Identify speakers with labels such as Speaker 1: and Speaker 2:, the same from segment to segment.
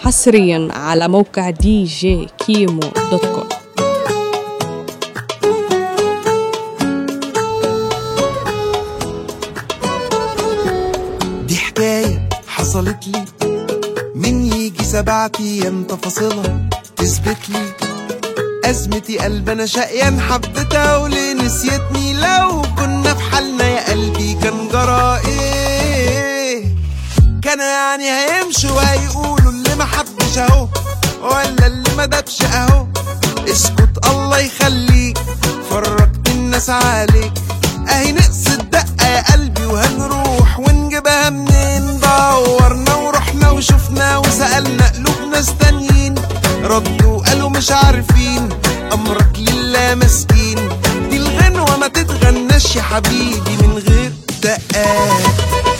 Speaker 1: حصريا على موقع دي جي كيمو دوت كوم
Speaker 2: دي حكاية حصلت لي من يجي سبعة أيام تفاصيلها تثبت لي أزمتي قلب أنا شقيان حبتها وليه نسيتني لو كنا في حالنا يا قلبي كان جرى إيه كان يعني هيمشوا وهيقولوا اللي ما حبش أهو ولا اللي ما دبش أهو اسكت الله يخليك فرجت الناس عليك اهي نقص الدقة يا قلبي وهنروح ونجيبها منين دورنا ورحنا وشفنا وسألنا قلوب ناس تانيين ردوا قالوا مش عارفين امرك لله مسكين دي الغنوة ما تتغناش يا حبيبي من غير دقات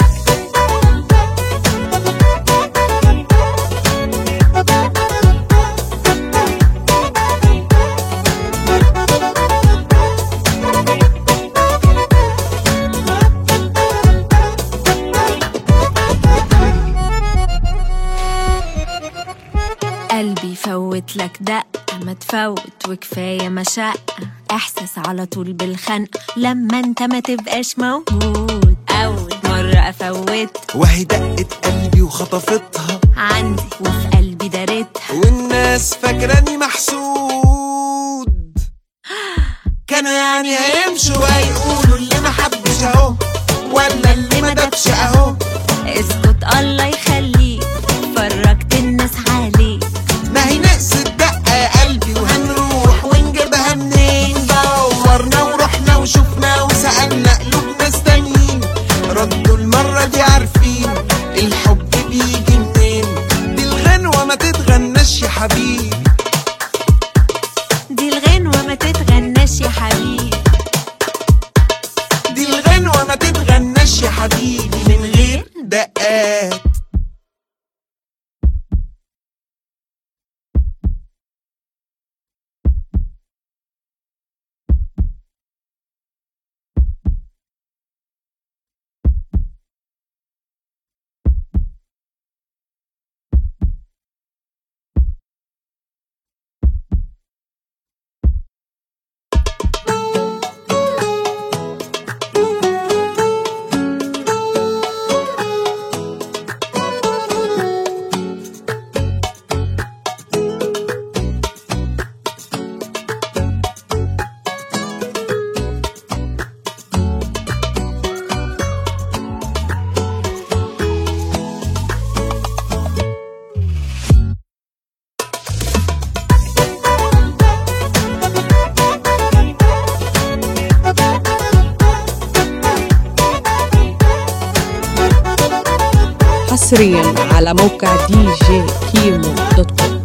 Speaker 3: قلبي فوت لك دقة ما تفوت وكفاية مشقة احساس على طول بالخنق لما انت ما تبقاش موجود اول مرة افوت
Speaker 2: وهي دقت قلبي وخطفتها
Speaker 3: عندي وفي قلبي دارتها
Speaker 2: والناس فاكراني محسود كانوا يعني هيمشوا وهيقولوا اللي ما حبش اهو ولا اللي ما دبش اهو
Speaker 3: اسكت الله يخليك فرجت الناس عليك
Speaker 2: ما هي نقص الدقة يا قلبي وهنروح ونجيبها منين دورنا ورحنا وشفنا وسألنا قلوب ناس تانيين ردوا المرة دي عارفين الحب بيجي منين دي الغنوة ما تتغناش يا حبيبي
Speaker 3: دي الغنوة ما تتغناش يا حبيبي
Speaker 2: دي الغنوة ما تتغناش يا حبيبي من غير دقات
Speaker 1: حصريا على موقع دي جي كيمو دوت كوم